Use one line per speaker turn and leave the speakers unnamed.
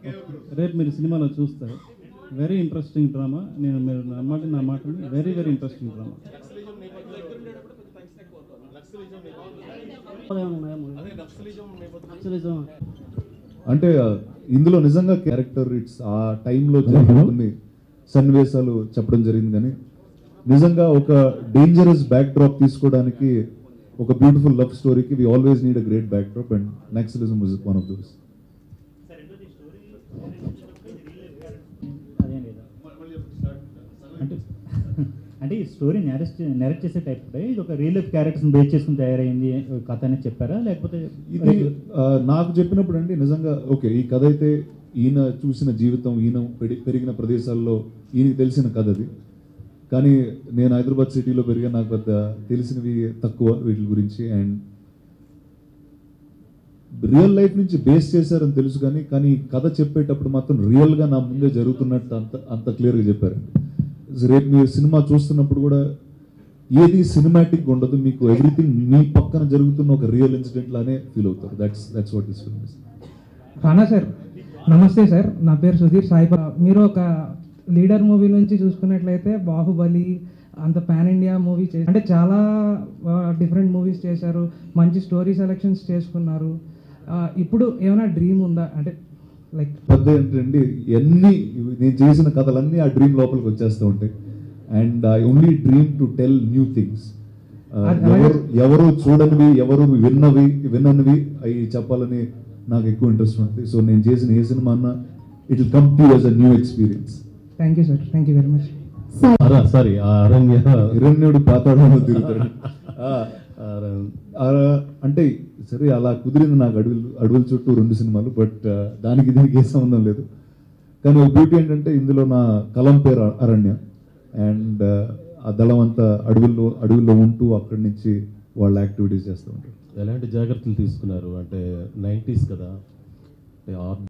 రేపు మీరు సినిమాలో చూస్తారు వెరీ ఇంట్రెస్టింగ్ డ్రామా నేను మీరు నమ్మండి నా మాటని వెరీ వెరీ ఇంట్రెస్టింగ్ డ్రామా
అంటే ఆ, ఇందులో నిజంగా క్యారెక్టర్ ఇట్స్ ఆ టైంలో జరిగిన కొన్ని సన్నివేశాలు చెప్పడం జరిగింది కానీ నిజంగా ఒక డేంజరస్ బ్యాక్ డ్రాప్ తీసుకోవడానికి ఒక బ్యూటిఫుల్ లవ్ స్టోరీకి we always need a great backdrop and నెక్స్టలిజం ఇస్ వన్ ఆఫ్ దోస్
అదేం లేదు అంటే అంటే ఈ స్టోరీ నెరెస్ట్ నెరెక్ట్ చేసే టైప్ ఇది ఒక రియల్ లైఫ్ క్యారెక్టర్స్ బేస్ చేసుకుని తయారైంది కథ అనేది చెప్పారా లేకపోతే
ఇది ఆ, నాకు చెప్పినప్పుడు అండి నిజంగా ఓకే ఈ కథ అయితే ఈయన చూసిన జీవితం ఈయన పెరి- పెరిగిన ప్రదేశాల్లో ఈయనకి తెలిసిన కథ అది కానీ నేను హైదరాబాద్ సిటీలో పెరిగా నాకు పెద్ద తెలిసినవి తక్కువ వీటి గురించి అండ్ రియల్ లైఫ్ నుంచి బేస్ చేశారని తెలుసు కానీ కానీ ఈ కథ చెప్పేటప్పుడు మాత్రం రియల్గా నా ముందే జరుగుతున్నట్టు అంత అంత క్లియర్గా చెప్పారండి రేపు మీరు సినిమా చూస్తున్నప్పుడు కూడా ఏది సినిమాటిక్ ఉండదు మీకు ఎవ్రీథింగ్ మీ పక్కన జరుగుతున్న ఒక రియల్ ఇన్సిడెంట్ లానే ఫీల్ అవుతారు that's that's what is film
Rana sir నమస్తే సార్ నా పేరు సుధీర్ సాయిబా మీరు ఒక లీడర్ మూవీ నుంచి చూసుకున్నట్లయితే బాహుబలి అంత పాన్ ఇండియా మూవీ చేసి అంటే చాలా డిఫరెంట్ మూవీస్ చేశారు మంచి స్టోరీ సెలెక్షన్స్ చేసుకున్నారు ఆ, ఇప్పుడు ఏమైనా డ్రీమ్ ఉందా అంటే లైక్
పెద్ద ఏంటంటే ఎన్ని నేను చేసిన కథలన్నీ ఆ డ్రీమ్ లోపలికి వచ్చేస్తూ ఉంటాయి and I only dream to tell new things
అది అలాగే-
ఎవరు ఎవరు చూడనివి ఎవరు విన్నవి విన్ననివి అవి చెప్పాలని నాకు ఎక్కువ ఇంట్రెస్ట్ ఉంటుంది సో నేను చేసిన ఏ సినిమా అన్నా it will come to as a new experience
thank you sir thank you very much
sorry Aranya
హిరణ్యుడు పాతాడంలో తిరుగుతాడు ఆ,
అరణ్-
ఆ, అంటే సరే అలా కుదిరింది నాకు అడవులు అడవుల చుట్టూ రెండు సినిమాలు బట్ దానికి దీనికి ఏ సంబంధం లేదు కానీ ఒక బ్యూటీ ఏంటంటే ఇందులో నా కలం పేరు అరణ్య అండ్ ఆ దళం అంతా అడవుల్లో అడవుల్లో ఉంటూ అక్కడి నుంచి వాళ్ళ యాక్టివిటీస్ చేస్తూ ఉంటారు
ఎలాంటి జాగ్రత్తలు తీసుకున్నారు అంటే నైంటీస్ కదా అంటే ఆ